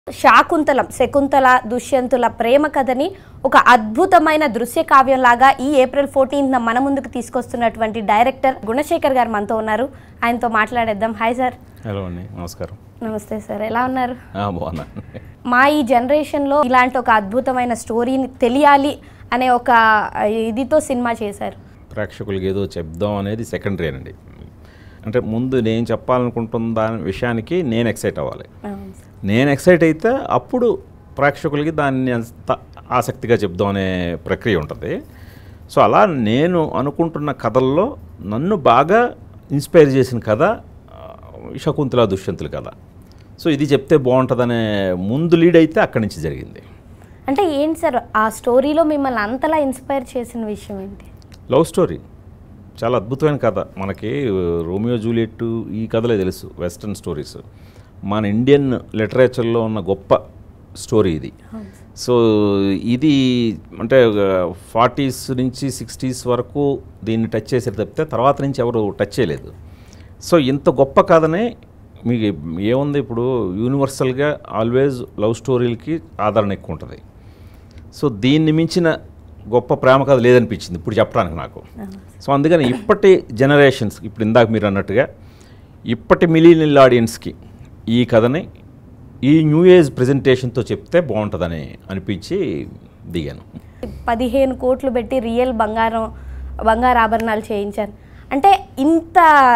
శాకుంతలం శకుంతల దుష్యంతుల ప్రేమ కథని ఒక అద్భుతమైన దృశ్య కావ్యంలాగా ఈ ఏప్రిల్ ఫోర్టీన్త్ మన ముందుకు తీసుకొస్తున్నటువంటి డైరెక్టర్ గుణశేఖర్ గారు మనతో ఉన్నారు ఆయనతో మాట్లాడేద్దాం హాయ్ సార్ హలో అండి నమస్కారం నమస్తే సార్ ఎలా ఉన్నారు ఆ, బాగున్నా మా ఈ జనరేషన్లో ఇలాంటి ఒక అద్భుతమైన స్టోరీని తెలియాలి అనే ఒక ఇదితో సినిమా చేశారు ప్రేక్షకులకి ఏదో చెప్దాం అనేది సెకండరీ అండి అంటే ముందు నేను చెప్పాలనుకుంటున్న దాని విషయానికి నేను ఎక్సైట్ అవ్వాలి అవును సార్. నేను ఎక్సైట్ అయితే అప్పుడు ప్రేక్షకులకి దాన్ని అంత ఆసక్తిగా చెప్దాం అనే ప్రక్రియ ఉంటుంది సో అలా నేను అనుకుంటున్న కథల్లో నన్ను బాగా ఇన్స్పైర్ చేసిన కథ ఆ, శకుంతల దుష్యంతుల కథ సో ఇది చెప్తే బాగుంటుందనే ముందు లీడ్ అయితే అక్కడి నుంచి జరిగింది అంటే ఏంటి సార్ ఆ స్టోరీలో మిమ్మల్ని అంతలా ఇన్స్పైర్ చేసిన విషయం ఏంటి లవ్ స్టోరీ చాలా అద్భుతమైన కథ మనకి రోమియో జూలియట్ ఈ కథలే తెలుసు వెస్ట్రన్ స్టోరీస్ మన ఇండియన్ లిటరేచర్లో ఉన్న గొప్ప స్టోరీ ఇది సో ఇది అంటే ఫార్టీస్ నుంచి సిక్స్టీస్ వరకు దీన్ని టచ్ చేసేది తప్పితే తర్వాత నుంచి ఎవరు టచ్ చేయలేదు సో ఇంత గొప్ప కథనే మీకు ఏముంది ఇప్పుడు యూనివర్సల్గా ఆల్వేజ్ లవ్ స్టోరీలకి ఆదరణ ఎక్కువ ఉంటుంది సో దీన్ని మించిన గొప్ప ప్రేమ కథ లేదనిపించింది ఇప్పుడు చెప్పడానికి నాకు సో అందుకని ఇప్పటి జనరేషన్స్ ఇప్పుడు ఇందాక మీరు అన్నట్టుగా ఇప్పటి మిలీనియల్ ఆడియన్స్కి ఈ కథని ఈ న్యూ ఏజ్ ప్రజెంటేషన్తో చెప్తే బాగుంటుందని అనిపించి దిగాను పదిహేను కోట్లు పెట్టి రియల్ బంగారం బంగారు ఆభరణాలు చేయించారు అంటే ఇంత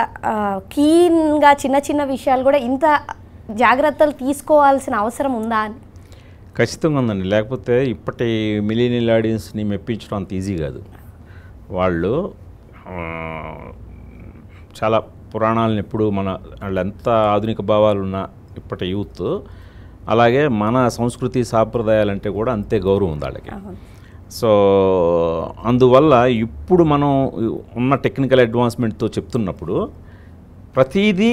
కీన్గా చిన్న చిన్న విషయాలు కూడా ఇంత జాగ్రత్తలు తీసుకోవాల్సిన అవసరం ఉందా అని ఖచ్చితంగా ఉందండి లేకపోతే ఇప్పటి మిలీనియల్ ఆడియన్స్ని మెప్పించడం అంత ఈజీ కాదు వాళ్ళు ఆ, చాలా పురాణాలను ఎప్పుడు మన వాళ్ళు ఎంత ఆధునిక భావాలు ఉన్న ఇప్పటి యూత్ అలాగే మన సంస్కృతి సాంప్రదాయాలంటే కూడా అంతే గౌరవం ఉంది వాళ్ళకి సో అందువల్ల ఇప్పుడు మనం ఉన్న టెక్నికల్ అడ్వాన్స్మెంట్తో చెప్తున్నప్పుడు ప్రతిదీ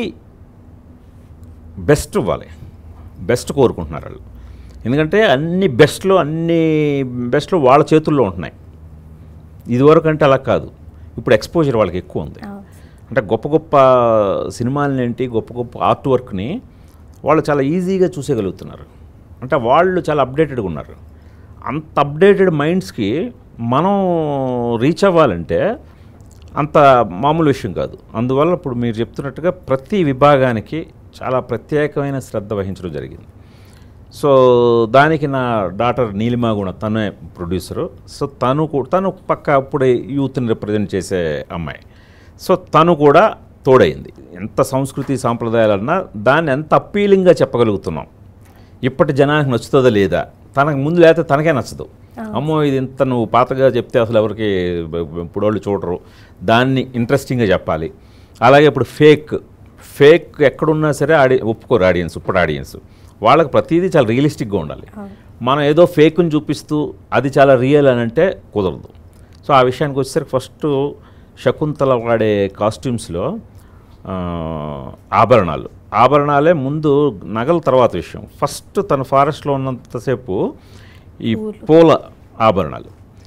బెస్ట్ ఇవ్వాలి బెస్ట్ కోరుకుంటున్నారు వాళ్ళు ఎందుకంటే అన్ని బెస్ట్లో అన్ని బెస్ట్లో వాళ్ళ చేతుల్లో ఉంటున్నాయి ఇదివరకు అంటే అలా కాదు ఇప్పుడు ఎక్స్పోజర్ వాళ్ళకి ఎక్కువ ఉంది అంటే గొప్ప గొప్ప సినిమాలని ఏంటి గొప్ప గొప్ప ఆర్ట్ వర్క్ని వాళ్ళు చాలా ఈజీగా చూసేయగలుగుతున్నారు అంటే వాళ్ళు చాలా అప్డేటెడ్గా ఉన్నారు అంత అప్డేటెడ్ మైండ్స్కి మనం రీచ్ అవ్వాలంటే అంత మామూలు విషయం కాదు అందువల్ల ఇప్పుడు మీరు చెప్తున్నట్టుగా ప్రతి విభాగానికి చాలా ప్రత్యేకమైన శ్రద్ధ వహించడం జరిగింది సో దానికి నా డాటర్ నీలిమా కూడా తనే ప్రొడ్యూసరు సో తను కూ- తను పక్క అప్పుడే యూత్ని రిప్రజెంట్ చేసే అమ్మాయి సో తను కూడా తోడైంది ఎంత సంస్కృతి సాంప్రదాయాలన్నా దాన్ని ఎంత అప్పీలింగ్గా చెప్పగలుగుతున్నాం ఇప్పటి జనానికి నచ్చుతుందా లేదా తనకు ముందు లేకపోతే తనకే నచ్చదు అమ్మో ఇది ఇంత నువ్వు పాతగా చెప్తే అసలు ఎవరికి బ- బ- ఇప్పుడు వాళ్ళు చూడరు దాన్ని ఇంట్రెస్టింగ్గా చెప్పాలి అలాగే ఇప్పుడు ఫేక్ ఫేక్ ఎక్కడున్నా సరే ఆడి ఒప్పుకోరు ఆడియన్స్ ఇప్పుడు ఆడియన్స్ వాళ్ళకి ప్రతిదీ చాలా రియలిస్టిక్గా ఉండాలి మనం ఏదో ఫేక్ని చూపిస్తూ అది చాలా రియల్ అని అంటే కుదరదు సో ఆ విషయానికి వచ్చేసరికి ఫస్ట్ శకుంతల వాడే కాస్ట్యూమ్స్లో ఆ, ఆభరణాలు ఆభరణాలే ముందు నగల తర్వాత విషయం ఫస్ట్ తన ఫారెస్ట్లో ఉన్నంతసేపు ఈ పూల ఆభరణాలు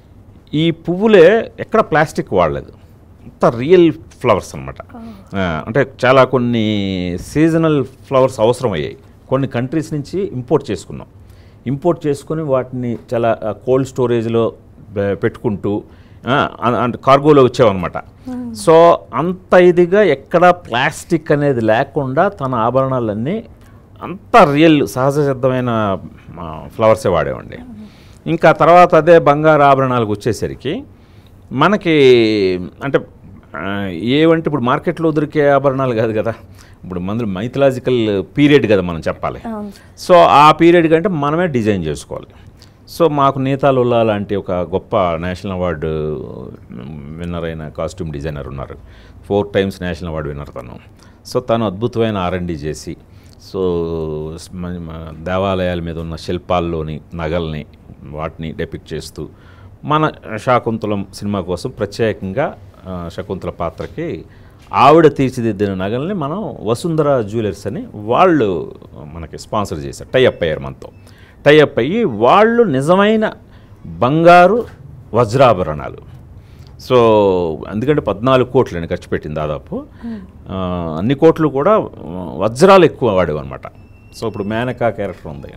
ఈ పువ్వులే ఎక్కడ ప్లాస్టిక్ వాడలేదు అంత రియల్ ఫ్లవర్స్ అనమాట అంటే చాలా కొన్ని సీజనల్ ఫ్లవర్స్ అవసరమయ్యాయి కొన్ని కంట్రీస్ నుంచి ఇంపోర్ట్ చేసుకున్నాం ఇంపోర్ట్ చేసుకొని వాటిని చాలా కోల్డ్ స్టోరేజ్లో పెట్టుకుంటూ ఆ, అ- అంటే కార్గోలో వచ్చావన్నమాట సో అంత ఇదిగా ఎక్కడ ప్లాస్టిక్ అనేది లేకుండా తన ఆభరణాలన్నీ అంత రియల్ సహజ సిద్ధమైన ఫ్లవర్సే వాడేవండి ఇంకా తర్వాత అదే బంగారు ఆభరణాలకు వచ్చేసరికి మనకి అంటే ఆ, ఏవంటే ఇప్పుడు మార్కెట్లో దొరికే ఆభరణాలు కాదు కదా ఇప్పుడు మన మైథలాజికల్ పీరియడ్ కదా మనం చెప్పాలి అవును సో ఆ పీరియడ్ కంటే మనమే డిజైన్ చేసుకోవాలి సో మాకు నేతాలుల్లా లాంటి ఒక గొప్ప నేషనల్ అవార్డు విన్నర్ అయిన కాస్ట్యూమ్ డిజైనర్ ఉన్నారు four times national award winner తను సో తను అద్భుతమైన ఆర్ఎండి చేసి సో స్- మన- మన దేవాలయాల మీద ఉన్న శిల్పాల్లోని నగల్ని వాటిని డెపిక్ట్ చేస్తూ మన శాకుంతలం సినిమా కోసం ప్రత్యేకంగా ఆ, శకుంతల పాత్రకి ఆవిడ తీర్చిదిద్దిన నగల్ని మనం వసుంధర జ్యువెలర్స్ అని వాళ్ళు మనకి స్పాన్సర్ చేశారు టైఅప్ అయ్యారు మనతో టైఅప్ అయ్యి వాళ్ళు నిజమైన బంగారు వజ్రాభరణాలు సో ఎందుకంటే పద్నాలుగు కోట్లు అండి ఖర్చు పెట్టింది దాదాపు ఆ, అన్ని కోట్లు కూడా వజ్రాలు ఎక్కువ వాడేవి అనమాట సో ఇప్పుడు మేనకా క్యారెక్టర్ ఉంది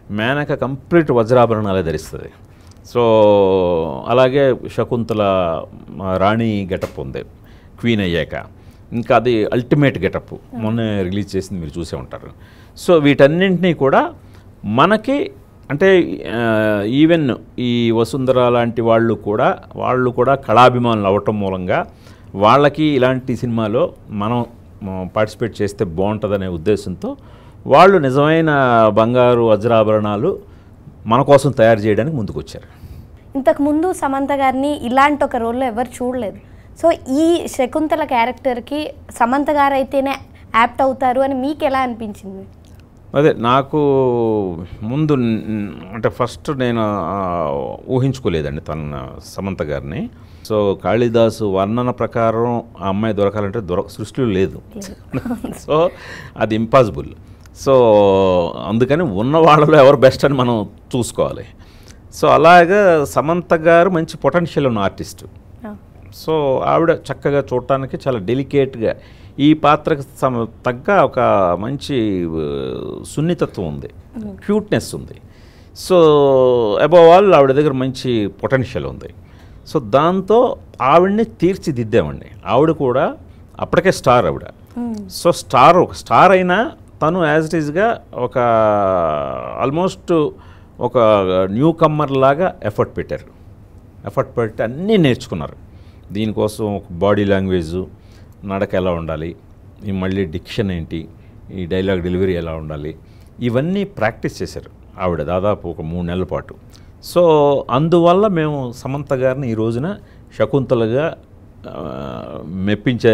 మేనక కంప్లీట్ వజ్రాభరణాలే ధరిస్తుంది సో అలాగే శకుంతల ఆ, రాణి గెటప్ ఉంది క్వీన్ అయ్యాక ఇంకా అది అల్టిమేట్ గెటప్ మొన్న రిలీజ్ చేసింది మీరు చూసే ఉంటారు సో వీటన్నింటినీ కూడా మనకి అంటే ఆ, ఈవెన్ ఈ వసుంధర లాంటి వాళ్ళు కూడా వాళ్ళు కూడా కళాభిమానులు అవ్వటం మూలంగా వాళ్ళకి ఇలాంటి సినిమాలో మనం పార్టిసిపేట్ చేస్తే బాగుంటుందనే ఉద్దేశంతో వాళ్ళు నిజమైన బంగారు వజ్రాభరణాలు మన కోసం తయారు చేయడానికి ముందుకు వచ్చారు ఇంతకు ముందు సమంత గారిని ఇలాంటి ఒక రోల్లో ఎవరు చూడలేదు సో ఈ శకుంతల క్యారెక్టర్కి సమంత గారు అయితేనే యాప్ట్ అవుతారు అని మీకు ఎలా అనిపించింది అదే నాకు ముందు న్- అంటే ఫస్ట్ నేను ఆ, ఊహించుకోలేదండి తన సమంత గారిని సో కాళిదాసు వర్ణన ప్రకారం ఆ అమ్మాయి దొరకాలంటే దొర సృష్టిలో లేదు సో అది ఇంపాసిబుల్ సో అందుకని ఉన్న వాళ్ళలో ఎవరు బెస్ట్ అని మనం చూసుకోవాలి సో అలాగా సమంత గారు మంచి పొటెన్షియల్ ఉన్న ఆర్టిస్టు ఆ, సో ఆవిడ చక్కగా చూడటానికి చాలా డెలికేట్గా ఈ పాత్రకు సమ తగ్గ ఒక మంచి ఆ, సున్నితత్వం ఉంది క్యూట్నెస్ ఉంది సో అబౌవ్ ఆల్ ఆవిడ దగ్గర మంచి పొటెన్షియల్ ఉంది సో దాంతో ఆవిడ్ని తీర్చిదిద్దామండి ఆవిడ కూడా అప్పటికే స్టార్ ఆవిడ సో స్టార్ ఒక స్టార్ అయినా తను యాజ్ ఇట్ ఈస్గా ఒక ఆల్మోస్ట్ ఒక న్యూ కమ్మర్ లాగా ఎఫర్ట్ పెట్టారు ఎఫర్ట్ పెట్టి అన్నీ నేర్చుకున్నారు దీనికోసం ఒక బాడీ లాంగ్వేజ్ నడక ఎలా ఉండాలి ఈ మళ్ళీ డిక్షన్ ఏంటి ఈ డైలాగ్ డెలివరీ ఎలా ఉండాలి ఇవన్నీ ప్రాక్టీస్ చేశారు ఆవిడ దాదాపు ఒక మూడు నెలల పాటు సో అందువల్ల మేము సమంత గారిని ఈ రోజున శకుంతలుగా ఆ, మెప్పించే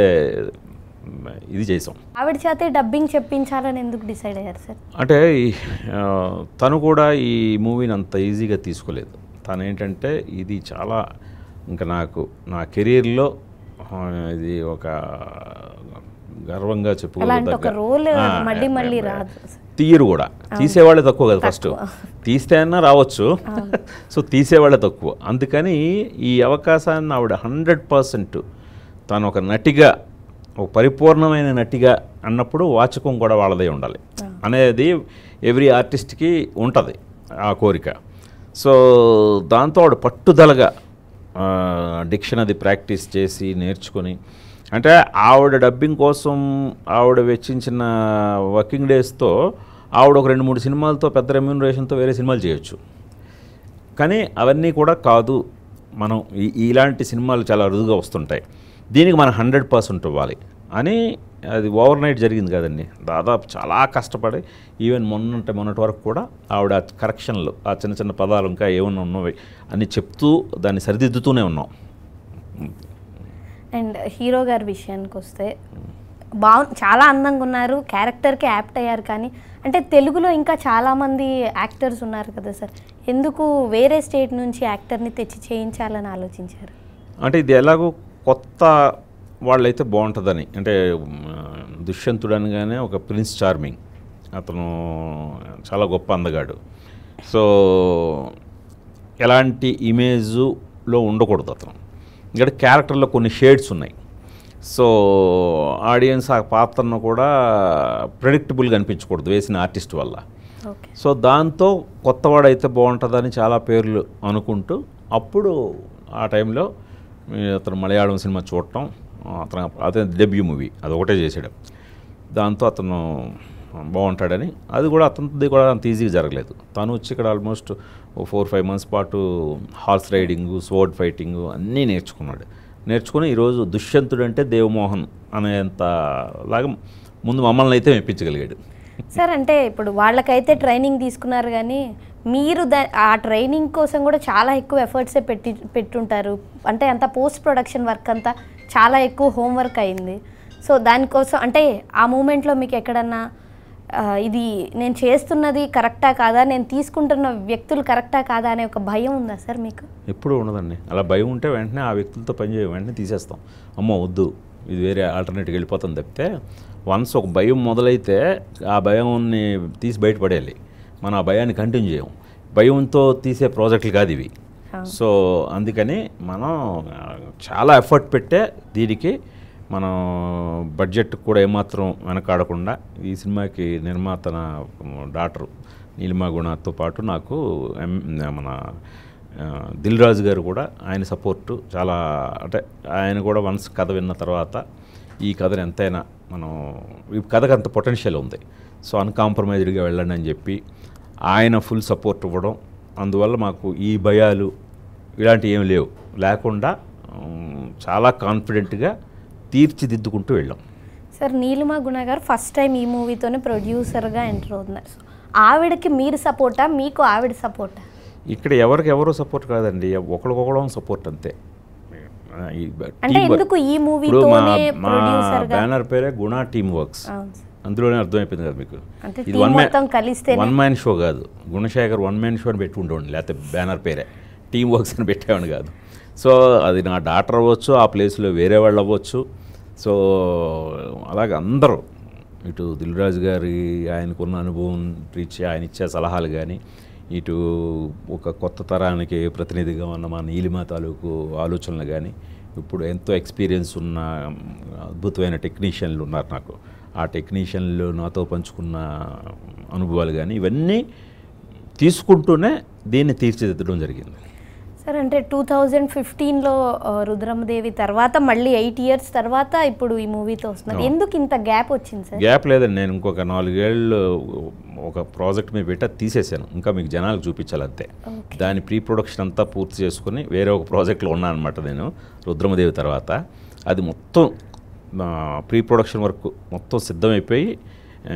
ఇది చేసాం ఆవిడ చేతే డబ్బింగ్ చెప్పించాలని ఎందుకు డిసైడ్ అయ్యారు సార్ అంటే ఈ, ఆ, తను కూడా ఈ మూవీని అంత ఈజీగా తీసుకోలేదు తను ఏంటంటే ఇది చాలా ఇంకా నాకు నా కెరీర్లో ఆ, ఇది ఒక గర్వంగా అలాంటి ఒక role ఆ, మళ్ళీ మళ్ళీ ఆ, రాదు. తీయరు కూడా తీసేవాళ్ళే తక్కువ కదా ఫస్ట్ తీస్తే అన్నా రావచ్చు సో తీసేవాళ్ళే తక్కువ అందుకని ఈ అవకాశాన్ని ఆవిడ హండ్రెడ్ పర్సెంట్ తను ఒక నటిగా ఒక పరిపూర్ణమైన నటిగా అన్నప్పుడు వాచకం కూడా వాళ్ళదే ఉండాలి అనేది ఎవ్రీ ఆర్టిస్ట్కి ఉంటుంది ఆ కోరిక సో దాంతో ఆవిడ పట్టుదలగా డిక్షన్ అది ప్రాక్టీస్ చేసి నేర్చుకొని అంటే ఆవిడ డబ్బింగ్ కోసం ఆవిడ వెచ్చించిన వర్కింగ్ డేస్తో ఆవిడ ఒక రెండు మూడు సినిమాలతో పెద్ద రెమ్యూనరేషన్తో వేరే సినిమాలు చేయొచ్చు కానీ అవన్నీ కూడా కాదు మనం ఈ- ఇలాంటి సినిమాలు చాలా అరుదుగా వస్తుంటాయి దీనికి మనం హండ్రెడ్ పర్సెంట్ ఇవ్వాలి అని అది ఓవర్ నైట్ జరిగింది కదండి దాదాపు చాలా కష్టపడి ఈవెన్ మొన్నంటే మొన్నటి వరకు కూడా ఆవిడ కరెక్షన్లు ఆ చిన్న చిన్న పదాలు ఇంకా ఏమన్నా ఉన్నవి అని చెప్తూ దాన్ని సరిదిద్దుతూనే ఉన్నాం అండ్ హీరో గారి విషయానికి వస్తే బాగు చాలా అందంగా ఉన్నారు క్యారెక్టర్కి యాప్ట్ అయ్యారు కానీ అంటే తెలుగులో ఇంకా చాలామంది యాక్టర్స్ ఉన్నారు కదా సార్ ఎందుకు వేరే స్టేట్ నుంచి యాక్టర్ని తెచ్చి చేయించాలని ఆలోచించారు అంటే ఇది ఎలాగో కొత్త వాళ్ళైతే బాగుంటుందని అంటే మ్, దుష్యంతుడు అనగానే ఒక ప్రిన్స్ చార్మింగ్ అతను చాలా గొప్ప అందగాడు సో ఎలాంటి ఇమేజ్లో ఉండకూడదు అతను ఇక్కడ క్యారెక్టర్లో కొన్ని షేడ్స్ ఉన్నాయి సో ఆడియన్స్ ఆ పాత్రను కూడా ప్రెడిక్టబుల్గా అనిపించకూడదు వేసిన ఆర్టిస్ట్ వల్ల ఓకే సో దాంతో కొత్తవాడైతే బాగుంటుందని చాలా పేర్లు అనుకుంటూ అప్పుడు ఆ టైంలో ఈ అతను మలయాళం సినిమా చూడటం అతను అతని డెబ్యూ మూవీ అది ఒకటే చేసాడు దాంతో అతను బాగుంటాడని అది కూడా అతనిది కూడా అంత ఈజీగా జరగలేదు తను వచ్చి ఇక్కడ ఆల్మోస్ట్ ఓ ఫోర్ ఫైవ్ మంత్స్ పాటు హార్స్ రైడింగు స్వోర్డ్ ఫైటింగు అన్నీ నేర్చుకున్నాడు నేర్చుకుని ఈరోజు దుష్యంతుడు అంటే దేవమోహన్ అనేంత లాగా ముందు మమ్మల్ని అయితే మెప్పించగలిగాడు సార్ అంటే ఇప్పుడు వాళ్ళకైతే ట్రైనింగ్ తీసుకున్నారు కానీ మీరు దా ఆ ట్రైనింగ్ కోసం కూడా చాలా ఎక్కువ ఎఫర్ట్సే పెట్టి పెట్టుంటారు అంటే అంత పోస్ట్ ప్రొడక్షన్ వర్క్ అంతా చాలా ఎక్కువ హోంవర్క్ అయింది సో దానికోసం అంటే ఆ మూమెంట్లో మీకు ఎక్కడన్నా ఆ, ఇది నేను చేస్తున్నది కరెక్టా కాదా నేను తీసుకుంటున్న వ్యక్తులు కరెక్టా కాదా అనే ఒక భయం ఉందా సార్ మీకు ఎప్పుడూ ఉండదండి అలా భయం ఉంటే వెంటనే ఆ వ్యక్తులతో పని చేయ వెంటనే తీసేస్తాం అమ్మో వద్దు ఇది వేరే ఆల్టర్నేట్కి వెళ్ళిపోతుంది తప్పితే వన్స్ ఒక భయం మొదలైతే ఆ భయాన్ని తీసి బయటపడేయాలి మనం ఆ భయాన్ని కంటిన్యూ చేయం భయంతో తీసే ప్రాజెక్టులు కాదు ఇవి సో అందుకని మనం ఆ, చాలా ఎఫర్ట్ పెట్టే దీనికి మనం బడ్జెట్ కూడా ఏమాత్రం వెనకాడకుండా ఈ సినిమాకి నిర్మాత నా డాక్టర్ నీలిమా గుణతో పాటు నాకు ఎం మన ఆ, దిల్ రాజు గారు కూడా ఆయన సపోర్టు చాలా అంటే ఆయన కూడా వన్స్ కథ విన్న తర్వాత ఈ కథను ఎంతైనా మనం ఈ కథకు అంత పొటెన్షియల్ ఉంది సో అన్కాంప్రమైజ్డ్గా వెళ్ళండి అని చెప్పి ఆయన ఫుల్ సపోర్ట్ ఇవ్వడం అందువల్ల మాకు ఈ భయాలు ఇలాంటివి ఏమి లేవు లేకుండా ఉమ్, చాలా కాన్ఫిడెంట్గా తీర్చిదిద్దుకుంటూ వెళ్ళాం సార్ నీలిమా గుణ గారు ఫస్ట్ టైం ఈ మూవీతోనే ప్రొడ్యూసర్గా ఎంటర్ అవుతున్నారు సో ఆవిడకి మీరు సపోర్టా మీకు ఆవిడ సపోర్టా ఇక్కడ ఎవరికి ఎవరు సపోర్ట్ కాదండి ఒకరికొకడం సపోర్ట్ అంతే ఈ అంటే team work. ఎందుకు ఈ ఇప్పుడు మా మూవీతోనే మా ప్రొడ్యూసర్గా బ్యానర్ పేరే గుణ టీమ్ వర్క్స్ అవును సార్. అందులోనే అర్థమైపోయింది కదా మీకు అంటే ఇది team వన్ మొత్తం కలిస్తేనే- వన్ మ్యాన్ షో కాదు గుణశేఖర్ వన్ మ్యాన్ షో అని పెట్టి ఉండేవాడిని లేకపోతే బ్యానర్ పేరే టీమ్ వర్క్స్ అని పెట్టేవాడిని కాదు సో అది నా డాక్టర్ అవ్వచ్చు ఆ ప్లేస్లో వేరే వాళ్ళు అవ్వచ్చు సో అలాగే అందరూ ఇటు దిల్రాజు గారి ఆయనకున్న అనుభవం రీత్యా ఆయన ఇచ్చే సలహాలు కానీ ఇటు ఒక కొత్త తరానికి ప్రతినిధిగా ఉన్న మా నీలిమా తాలూకు ఆలోచనలు కానీ ఇప్పుడు ఎంతో ఎక్స్పీరియన్స్ ఉన్న అద్భుతమైన టెక్నీషియన్లు ఉన్నారు నాకు ఆ టెక్నీషియన్లు నాతో పంచుకున్న అనుభవాలు కానీ ఇవన్నీ తీసుకుంటూనే దీన్ని తీర్చిదిద్దడం జరిగింది సార్ అంటే టూ థౌజండ్ ఫిఫ్టీన్లో రుద్రమదేవి తర్వాత మళ్ళీ ఎయిట్ ఇయర్స్ తర్వాత ఇప్పుడు ఈ మూవీతో వస్తున్నారు ఎందుకు ఇంత గ్యాప్ వచ్చింది సార్ గ్యాప్ లేదండి నేను ఇంకొక నాలుగేళ్ళు ఒక ప్రాజెక్ట్ మీద పెట్టి అది తీసేశాను ఇంకా మీకు జనాలకు చూపించాలి అంతే దాని ప్రీ ప్రొడక్షన్ అంతా పూర్తి చేసుకుని వేరే ఒక ప్రాజెక్ట్లో ఉన్నాను అనమాట నేను రుద్రమదేవి తర్వాత అది మొత్తం ప్రీ ప్రొడక్షన్ వర్క్ మొత్తం సిద్ధమైపోయి ఆ,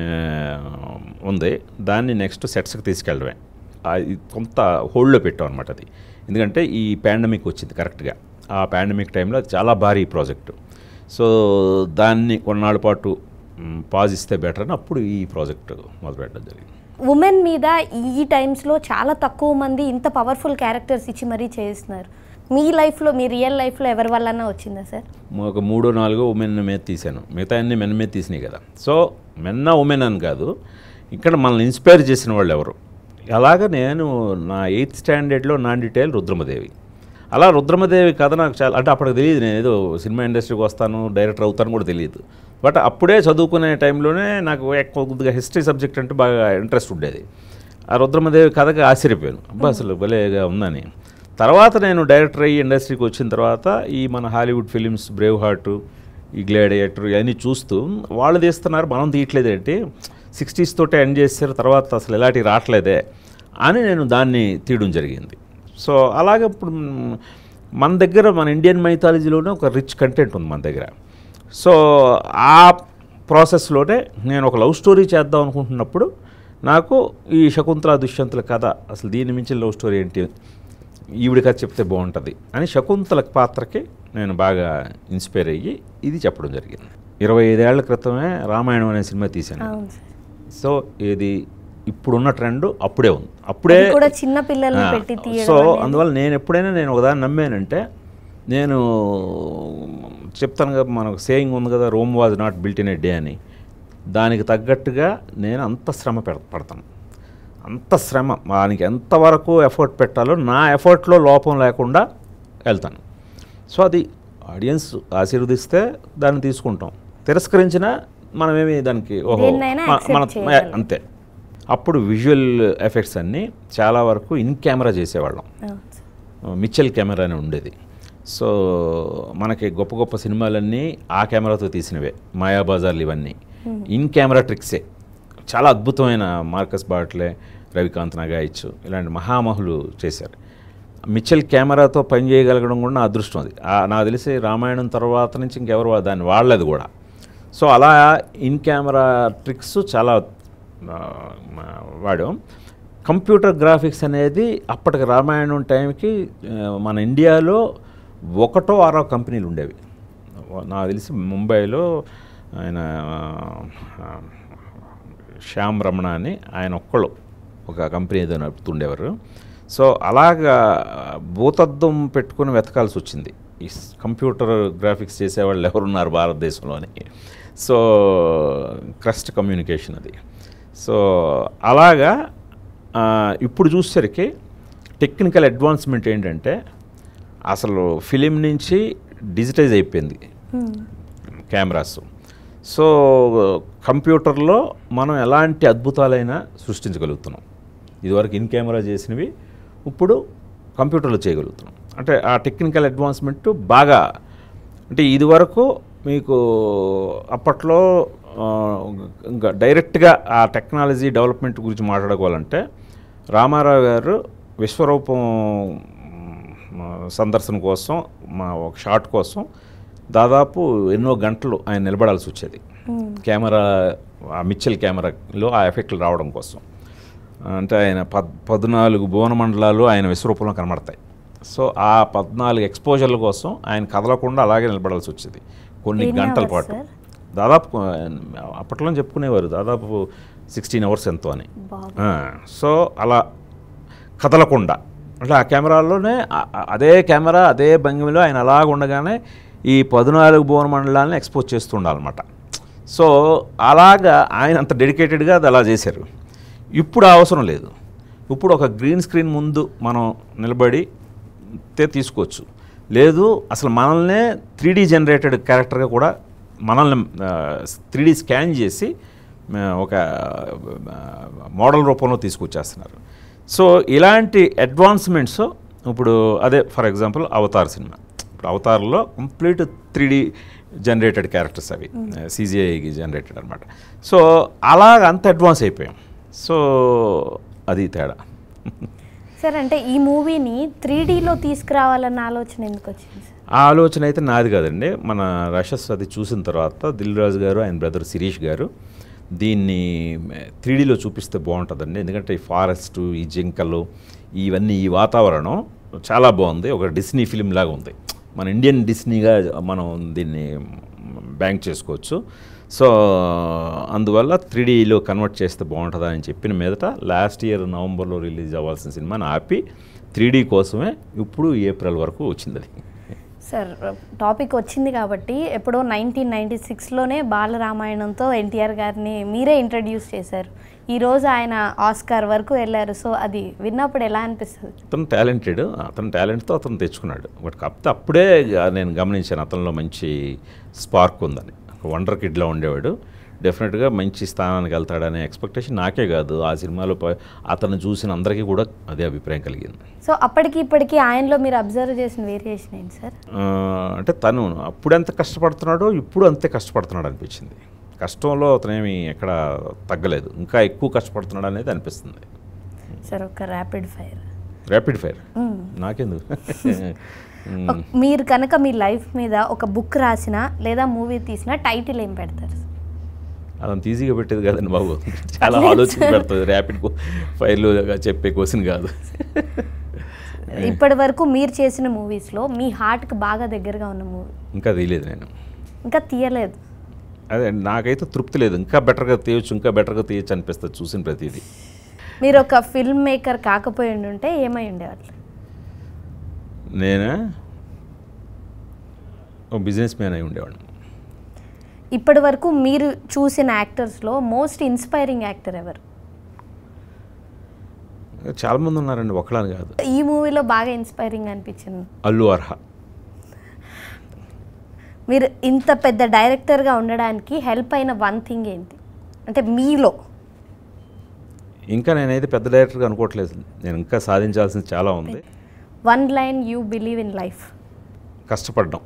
ఉంది దాన్ని నెక్స్ట్ సెట్స్కి తీసుకెళ్ళడమే ఆ, ఇది కొంత హోల్డ్లో పెట్టాం అనమాట అది ఎందుకంటే ఈ పాండమిక్ వచ్చింది కరెక్ట్గా ఆ పాండమిక్ టైంలో అది చాలా భారీ ప్రాజెక్టు సో దాన్ని కొన్నాళ్ళ పాటు మ్, పాజ్ ఇస్తే బెటర్ అని అప్పుడు ఈ ప్రాజెక్ట్ మొదలుపెట్టడం జరిగింది ఉమెన్ మీద ఈ టైమ్స్లో చాలా తక్కువ మంది ఇంత పవర్ఫుల్ క్యారెక్టర్స్ ఇచ్చి మరీ చేస్తున్నారు మీ లైఫ్లో మీ రియల్ లైఫ్లో ఎవరి వల్లన్నా వచ్చిందా సార్ ఒక మూడో నాలుగో ఉమెన్ మీద తీశాను మిగతా అన్ని మెన్ మీద తీసినాయి కదా సో మెన్న ఉమెన్ అని కాదు ఇక్కడ మనల్ని ఇన్స్పైర్ చేసిన వాళ్ళు ఎవరు అలాగ నేను నా ఎయిత్ స్టాండర్డ్లో నా డీటెయిల్ రుద్రమదేవి అలా రుద్రమదేవి కథ నాకు చాలా అంటే అప్పటికి తెలియదు నేను ఏదో సినిమా ఇండస్ట్రీకి వస్తాను డైరెక్టర్ అవుతాను కూడా తెలియదు బట్ అప్పుడే చదువుకునే టైంలోనే నాకు ఎక్కువ కొద్దిగా హిస్టరీ సబ్జెక్ట్ అంటే బాగా ఇంట్రెస్ట్ ఉండేది ఆ రుద్రమదేవి కథకి ఆశ్చర్యపోయాను అబ్బా అసలు భలేగా ఉందని తర్వాత నేను డైరెక్టర్ అయ్యి ఇండస్ట్రీకి వచ్చిన తర్వాత ఈ మన హాలీవుడ్ ఫిలిమ్స్ బ్రేవ్ హార్ట్ ఈ గ్లాడియేటర్ ఇవన్నీ చూస్తూ వాళ్ళు తీస్తున్నారు మనం తీయట్లేదు ఏంటి సిక్స్టీస్ తోటే ఎండ్ చేశారు తర్వాత అసలు ఎలాంటి రావట్లేదే అని నేను దాన్ని తీయడం జరిగింది సో అలాగే ఇప్పుడు మ్, మన దగ్గర మన ఇండియన్ మైథాలజీలోనే ఒక రిచ్ కంటెంట్ ఉంది మన దగ్గర సో ఆ ప్రాసెస్లోనే నేను ఒక లవ్ స్టోరీ చేద్దాం అనుకుంటున్నప్పుడు నాకు ఈ శకుంతల దుష్యంతుల కథ అసలు దీని మించిన లవ్ స్టోరీ ఏంటి ఈవిడ కథ చెప్తే బాగుంటుంది అని శకుంతల పాత్రకి నేను బాగా ఇన్స్పైర్ అయ్యి ఇది చెప్పడం జరిగింది ఇరవై ఐదేళ్ల క్రితమే రామాయణం అనే సినిమా తీశాను అవును సార్ సో ఇది ఇప్పుడున్న ట్రెండ్ అప్పుడే ఉంది అప్పుడే అది కూడా చిన్న పిల్లల్ని ఆ, పెట్టి తీయడం సో అనేది. అందువల్ల నేను ఎప్పుడైనా నేను ఒకదాన్ని నమ్మానంటే నేను చెప్తాను కదా మనకు సేయింగ్ ఉంది కదా Rome was not built in a day అని దానికి తగ్గట్టుగా నేను అంత శ్రమ పెడ పడతాను అంత శ్రమ దానికి ఎంతవరకు ఎఫర్ట్ పెట్టాలో నా ఎఫర్ట్లో లోపం లేకుండా వెళ్తాను సో అది ఆడియన్స్ ఆశీర్వదిస్తే దాన్ని తీసుకుంటాం తిరస్కరించినా మనమేమి దానికి ఓహో దేన్నైనా మ- accept మన చేయగలం. అంతే అప్పుడు విజువల్ ఎఫెక్ట్స్ అన్నీ చాలా వరకు ఇన్ కెమెరా చేసేవాళ్ళం అవును సార్. మిచ్చల్ కెమెరా అని ఉండేది సో మనకి గొప్ప గొప్ప సినిమాలన్నీ ఆ కెమెరాతో తీసినవే మాయాబజార్లు ఇవన్నీ ఇన్ కెమెరా ట్రిక్సే చాలా అద్భుతమైన మార్కస్ బాట్లే రవికాంత్ నగాయిచ్ ఇలాంటి మహామహులు చేశారు మిచ్చల్ కెమెరాతో పని చేయగలగడం కూడా నా అదృష్టం అది ఆ- నాకు తెలిసి రామాయణం తర్వాత నుంచి ఇంకెవరు వా- దాన్ని వాడలేదు కూడా సో అలా ఇన్ కెమెరా ట్రిక్స్ చాలా ఆ, మా- వాడాం కంప్యూటర్ గ్రాఫిక్స్ అనేది అప్పటికి రామాయణం టైంకి ఆ, మన ఇండియాలో ఒకటో ఆరో కంపెనీలు ఉండేవి నాకు తెలిసి ముంబైలో ఆయన ఆ, శ్యామ్ రమణ అని ఆయన ఒక్కళ్ళు ఒక కంపెనీ ఏదో నడుపుతుండేవారు సో అలాగా భూతద్దం పెట్టుకుని వెతకాల్సి వచ్చింది ఈ స్- కంప్యూటర్ గ్రాఫిక్స్ చేసేవాళ్ళు ఎవరున్నారు భారతదేశంలోని సో క్రస్ట్ కమ్యూనికేషన్ అది సో అలాగా ఆ, ఇప్పుడు చూసేసరికి టెక్నికల్ అడ్వాన్స్మెంట్ ఏంటంటే అసలు ఫిలిం నుంచి డిజిటైజ్ అయిపోయింది కెమెరాస్ సో కంప్యూటర్లో మనం ఎలాంటి అద్భుతాలైనా సృష్టించగలుగుతున్నాం ఇదివరకు ఇన్ కెమెరా చేసినవి ఇప్పుడు కంప్యూటర్లో చేయగలుగుతున్నాం అంటే ఆ టెక్నికల్ అడ్వాన్స్మెంట్ బాగా అంటే ఇదివరకు మీకు అప్పట్లో ఆ, ఇంకా డైరెక్ట్గా ఆ టెక్నాలజీ డెవలప్మెంట్ గురించి మాట్లాడుకోవాలంటే రామారావు గారు విశ్వరూపం మ, సందర్శన కోసం మా ఒక షాట్ కోసం దాదాపు ఎన్నో గంటలు ఆయన నిలబడాల్సి వచ్చేది కెమెరా ఆ మిచ్చల్ కెమెరాలో ఆ ఎఫెక్ట్లు రావడం కోసం అంటే ఆయన పద్ పద్నాలుగు భువన మండలాలు ఆయన విశ్వరూపంలో కనబడతాయి సో ఆ పద్నాలుగు ఎక్స్పోజర్ల కోసం ఆయన కదలకుండా అలాగే నిలబడాల్సి వచ్చేది కొన్ని ఎన్ని గంటల hours, పాటు sir? దాదాపు ఆ, అప్పట్లో చెప్పుకునేవారు దాదాపు సిక్స్టీన్ అవర్స్ ఎంతో అని బాబు ఆ, సో అలా కదలకుండా అంటే ఆ కెమెరాలోనే ఆ- ఆ- అదే కెమెరా అదే భంగిమలో ఆయన అలాగ ఉండగానే ఈ పద్నాలుగు భువన మండలాలను ఎక్స్పోజ్ చేస్తుండాలన్నమాట సో అలాగా ఆయన అంత డెడికేటెడ్గా అది అలా చేశారు ఇప్పుడు ఆ అవసరం లేదు ఇప్పుడు ఒక గ్రీన్ స్క్రీన్ ముందు మనం నిలబడి తే తీసుకోవచ్చు లేదు అసలు మనల్నే త్రీ డీ జనరేటెడ్ క్యారెక్టర్గా కూడా మనల్ని త్రీ డీ స్కాన్ చేసి ఆ, ఒక ఆ, మోడల్ రూపంలో తీసుకొచ్చేస్తున్నారు సో ఇలాంటి అడ్వాన్స్మెంట్స్ ఇప్పుడు అదే ఫర్ ఎగ్జాంపుల్ అవతార్ సినిమా ఇప్పుడు అవతార్లో complete three D generated characters అవి సీజీఐకి జనరేటెడ్ అనమాట సో అలాగ అంత అడ్వాన్స్ అయిపోయాం సో అది తేడా సార్ అంటే ఈ మూవీని త్రీ డీలో తీసుకురావాలన్న ఆలోచన ఎందుకు వచ్చింది సార్ ఆ ఆలోచన అయితే నాది కాదండి మన రషస్ అది చూసిన తర్వాత దిల్ రాజు గారు ఆయన బ్రదర్ శిరీష్ గారు దీన్ని త్రీడీలో చూపిస్తే బాగుంటుందండి ఎందుకంటే ఈ ఫారెస్ట్ ఈ జింకలు ఇవన్నీ ఈ వాతావరణం చాలా బాగుంది ఒక డిస్నీ ఫిలిం లాగా ఉంది మన ఇండియన్ డిస్నీగా మనం దీన్ని బ్యాంక్ చేసుకోవచ్చు సో అందువల్ల త్రీడీలో కన్వర్ట్ చేస్తే బాగుంటుందా అని చెప్పిన మీదట లాస్ట్ ఇయర్ నవంబర్లో రిలీజ్ అవ్వాల్సిన సినిమాని ఆపి త్రీడీ కోసమే ఇప్పుడు ఏప్రిల్ వరకు వచ్చింది అది సార్ టాపిక్ వచ్చింది కాబట్టి ఎప్పుడో నైన్టీన్ నైన్టీ సిక్స్లోనే బాలరామాయణంతో ఎన్టీఆర్ గారిని మీరే ఇంట్రడ్యూస్ చేశారు ఈరోజు ఆయన ఆస్కార్ వరకు వెళ్ళారు సో అది విన్నప్పుడు ఎలా అనిపిస్తుంది అతను టాలెంటెడ్ అతను టాలెంట్తో అతను తెచ్చుకున్నాడు బట్ కాకపోతే అప్పుడే గా- నేను గమనించాను అతనిలో మంచి స్పార్క్ ఉందని ఒక వండర్ కిడ్లో ఉండేవాడు డెఫినెట్గా మంచి స్థానానికి వెళ్తాడనే ఎక్స్పెక్టేషన్ నాకే కాదు ఆ సినిమాలో ప- అతను చూసిన అందరికీ కూడా అదే అభిప్రాయం కలిగింది సో అప్పటికి ఇప్పటికి ఆయనలో మీరు అబ్జర్వ్ చేసిన వేరియేషన్ ఏంటి సార్ ఆ, అంటే తను అప్పుడు ఎంత కష్టపడుతున్నాడో ఇప్పుడు అంతే కష్టపడుతున్నాడు అనిపించింది కష్టంలో అతనేమి ఎక్కడ తగ్గలేదు ఇంకా ఎక్కువ కష్టపడుతున్నాడు అనేది అనిపిస్తుంది సార్ ఒక ర్యాపిడ్ ఫైర్ ర్యాపిడ్ ఫైర్ నాకెందుకు మ్, మీరు కనుక మీ లైఫ్ మీద ఒక బుక్ రాసినా లేదా మూవీ తీసినా టైటిల్ ఏం పెడతారు అదంత ఈజీగా పెట్టేది కాదండి బాబు చాలా ఆలోచన పెడుతుంది ర్యాపిడ్ ఫైర్లు చెప్పే క్వశ్చన్ కాదు ఇప్పటి వరకు మీరు చేసిన మూవీస్లో మీ హార్ట్కి బాగా దగ్గరగా ఉన్న మూవీ ఇంకా తీయలేదు నేను ఇంకా తీయలేదు అదే నాకైతే తృప్తి లేదు ఇంకా బెటర్గా తీయొచ్చు ఇంకా బెటర్గా తీయొచ్చు అనిపిస్తుంది చూసిన ప్రతిదీ మీరు ఒక ఫిల్మ్ మేకర్ కాకపోయి ఉంటే ఏమై ఉండేవాళ్ళు నేనే ఒక బిజినెస్ మ్యాన్ అయి ఉండేవాడిని ఇప్పటి వరకు మీరు చూసిన యాక్టర్స్లో మోస్ట్ ఇన్స్పైరింగ్ యాక్టర్ ఎవరు చాలామంది ఉన్నారండి ఒకళ్ళని కాదు ఈ మూవీలో బాగా ఇన్స్పైరింగ్ అనిపించింది అల్లు అర్హ మీరు ఇంత పెద్ద డైరెక్టర్గా ఉండడానికి హెల్ప్ అయిన వన్ థింగ్ ఏంటి అంటే మీలో ఇంకా నేనైతే పెద్ద డైరెక్టర్గా అనుకోవట్లేదు నేను ఇంకా సాధించాల్సింది చాలా ఉంది one line you believe in life కష్టపడడం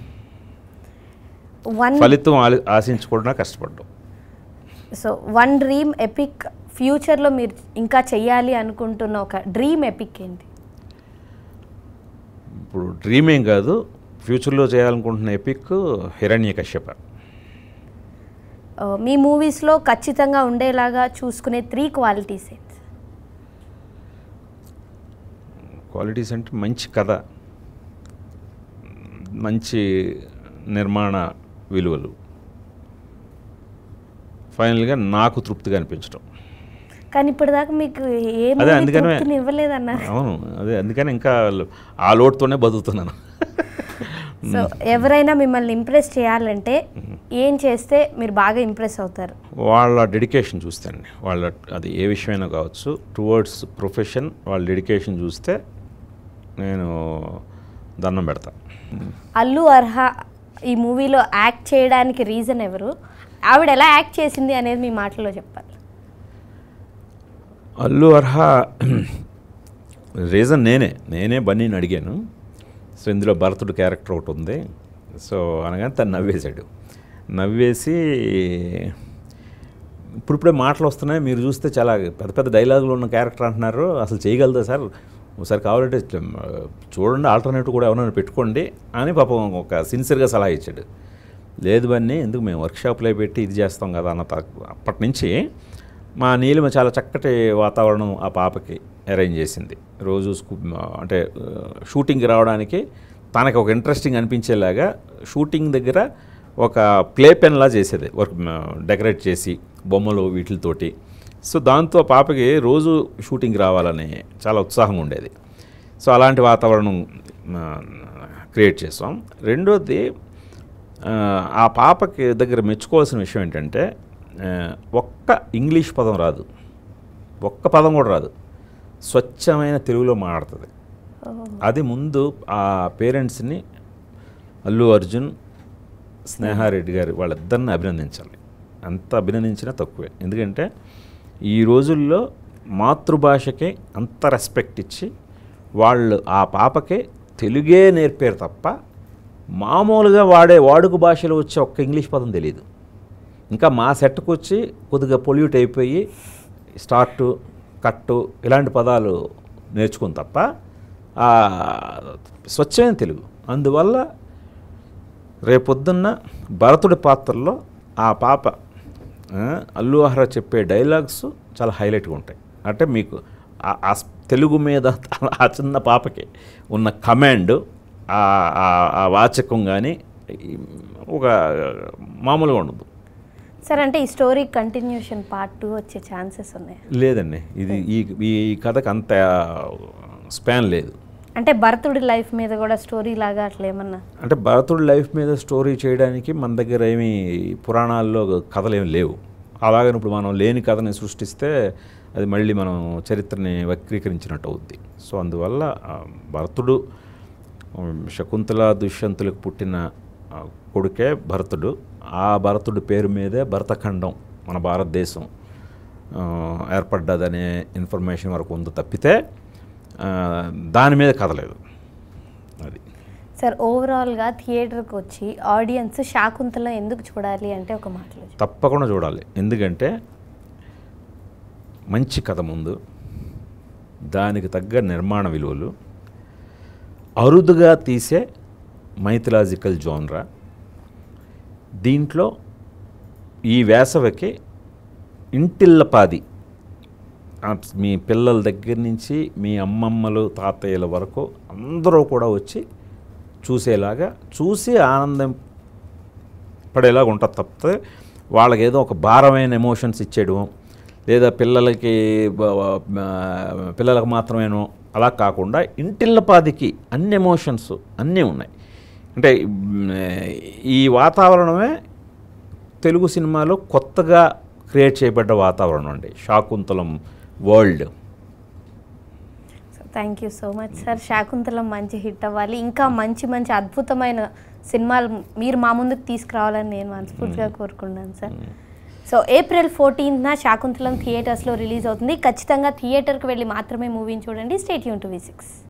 వన్ ఫలితం ఆలి- ఆశించకుండా కష్టపడడం సో వన్ డ్రీమ్ ఎపిక్ ఫ్యూచర్లో మీరు ఇంకా చెయ్యాలి అనుకుంటున్న ఒక డ్రీమ్ ఎపిక్ ఏంటి ఇప్పుడు డ్రీమ్ ఏం కాదు ఫ్యూచర్లో చేయాలనుకుంటున్న ఎపిక్ హిరణ్య కశ్యప ఆ, మీ మూవీస్లో ఖచ్చితంగా ఉండేలాగా చూసుకునే త్రీ క్వాలిటీస్ ఏంటి క్వాలిటీస్ అంటే మంచి కథ మంచి నిర్మాణ విలువలు ఫైనల్గా నాకు తృప్తిగా అనిపించడం కానీ ఇప్పటిదాకా మీకు ఏ అదే movie అందుకనే తృప్తిని ఇవ్వలేదన్నారు అవును అదే అందుకని ఇంకా ఆ లోటుతోనే బతుకుతున్నాను సో ఎవరైనా మిమ్మల్ని ఇంప్రెస్ చేయాలంటే ఏం చేస్తే మీరు బాగా ఇంప్రెస్ అవుతారు వాళ్ళ డెడికేషన్ చూస్తానండి వాళ్ళ అది ఏ విషయమైనా కావచ్చు టువర్డ్స్ ప్రొఫెషన్ వాళ్ళ డెడికేషన్ చూస్తే నేను దండం పెడతా అల్లు అర్హ ఈ మూవీలో యాక్ట్ చేయడానికి రీజన్ ఎవరు ఆవిడ ఎలా యాక్ట్ చేసింది అనేది మీ మాటలో చెప్పాలి అల్లు అర్హా రీజన్ నేనే నేనే బన్నీని అడిగాను సో ఇందులో భరతుడు క్యారెక్టర్ ఒకటి ఉంది సో అనగానే తను నవ్వేశాడు నవ్వేసి ఇప్పుడిప్పుడే మాటలు వస్తున్నాయి మీరు చూస్తే చాలా పెద్ద పెద్ద డైలాగులు ఉన్న క్యారెక్టర్ అంటున్నారు అసలు చేయగలదా సార్ ఒకసారి కావాలంటే ఆ, చూడండి ఆల్టర్నేటివ్ కూడా ఎవరైనా పెట్టుకోండి అని పాపం ఒక సిన్సియర్గా సలహా ఇచ్చాడు లేదు బన్నీ ఎందుకు మేము వర్క్షాప్లో పెట్టి ఇది చేస్తాం కదా అన్న త- అప్పటి నుంచి మా నీలిమ చాలా చక్కటి వాతావరణం ఆ పాపకి అరేంజ్ చేసింది రోజు స్కూ అంటే ఆ, షూటింగ్కి రావడానికి తనకి ఒక ఇంట్రెస్టింగ్ అనిపించేలాగా షూటింగ్ దగ్గర ఒక ప్లే పెన్లా చేసేది వర్క్ డెకరేట్ చేసి బొమ్మలు వీటితోటి సో దాంతో పాపకి రోజు షూటింగ్ రావాలని చాలా ఉత్సాహంగా ఉండేది సో అలాంటి వాతావరణం క్రియేట్ చేసాం రెండోది ఆ, ఆ పాపకి దగ్గర మెచ్చుకోవాల్సిన విషయం ఏంటంటే ఆ, ఒక్క ఇంగ్లీష్ పదం రాదు ఒక్క పదం కూడా రాదు స్వచ్ఛమైన తెలుగులో మాట్లాడుతుంది అది ముందు ఆ పేరెంట్స్ని అల్లు అర్జున్ స్నేహారెడ్డి గారు వాళ్ళిద్దరిని అభినందించాలి అంత అభినందించినా తక్కువే ఎందుకంటే ఈ రోజుల్లో మాతృభాషకే అంత రెస్పెక్ట్ ఇచ్చి వాళ్ళు ఆ పాపకే తెలుగే నేర్పారు తప్ప మామూలుగా వాడే వాడుక భాషలో వచ్చే ఒక్క ఇంగ్లీష్ పదం తెలియదు ఇంకా మా సెట్కి వచ్చి కొద్దిగా పొల్యూట్ అయిపోయి స్టార్టు కట్టు ఇలాంటి పదాలు నేర్చుకుని తప్ప ఆ, స్వచ్ఛమైన తెలుగు అందువల్ల రేపొద్దున్న భరతుడి పాత్రలో ఆ పాప ఆ, అల్లు అహ్రా చెప్పే డైలాగ్స్ చాలా హైలైట్గా ఉంటాయి అంటే మీకు ఆ- ఆ స్- తెలుగు మీద ఆ చిన్న పాపకి ఉన్న కమాండ్ ఆ- ఆ- ఆ వాచకం కానీ ఒక మామూలుగా ఉండదు సార్ అంటే ఈ స్టోరీ కంటిన్యూషన్ పార్ట్ టూ వచ్చే ఛాన్సెస్ ఉన్నాయి లేదండి ఇది ఈ ఈ కథకు అంత స్పాన్ లేదు అంటే భరతుడి లైఫ్ మీద కూడా స్టోరీ లాగా అట్లా ఏమన్నా అంటే భరతుడి లైఫ్ మీద స్టోరీ చేయడానికి మన దగ్గర ఏమీ పురాణాల్లో కథలు ఏమి లేవు అలాగని ఇప్పుడు మనం లేని కథని సృష్టిస్తే అది మళ్ళీ మనం చరిత్రని వక్రీకరించినట్టు అవుద్ది సో అందువల్ల ఆ, భరతుడు ఉమ్, శకుంతల దుష్యంతులకు పుట్టిన ఆ, కొడుకే భరతుడు ఆ భరతుడి పేరు మీదే భరతఖండం మన భారతదేశం ఆ, ఏర్పడ్డదనే ఇన్ఫర్మేషన్ వరకు ఉంది తప్పితే ఆ, దాని మీద కథ లేదు అది సార్ ఓవరాల్గా థియేటర్కి వచ్చి ఆడియన్స్ శాకుంతల ఎందుకు చూడాలి అంటే ఒక మాటలో చెప్పండి. తప్పకుండా చూడాలి ఎందుకంటే మంచి కథ ముందు దానికి తగ్గ నిర్మాణ విలువలు అరుదుగా తీసే మైథలాజికల్ జోన్రా దీంట్లో ఈ వేసవికి ఇంటిల్లపాది ఆ మీ పిల్లల దగ్గర నుంచి మీ అమ్మమ్మలు తాతయ్యల వరకు అందరూ కూడా వచ్చి చూసేలాగా చూసి ఆనందం పడేలాగా ఉంటుంది తప్పితే వాళ్ళకి ఏదో ఒక భారమైన ఎమోషన్స్ ఇచ్చేయడం లేదా పిల్లలకి బ- బ- పిల్లలకు మాత్రమేనో అలా కాకుండా ఇంటిల్లపాదికి అన్ని ఎమోషన్స్ అన్నీ ఉన్నాయి అంటే మ్, ఈ వాతావరణమే తెలుగు సినిమాలో కొత్తగా క్రియేట్ చేయబడ్డ వాతావరణం అండి Shaakuntalam world so thank you so much sir Shaakuntalam మంచి హిట్ అవ్వాలి ఇంకా మంచి మంచి అద్భుతమైన సినిమాలు మీరు మా ముందుకు తీసుకురావాలని నేను మనస్ఫూర్తిగా కోరుకున్నాను సార్ సో ఏప్రిల్ ఫోర్టీన్త్న శాకుంతలం థియేటర్స్లో రిలీజ్ అవుతుంది ఖచ్చితంగా థియేటర్కి వెళ్ళి మాత్రమే మూవీని చూడండి స్టేట్ యూన్ టు వి సిక్స్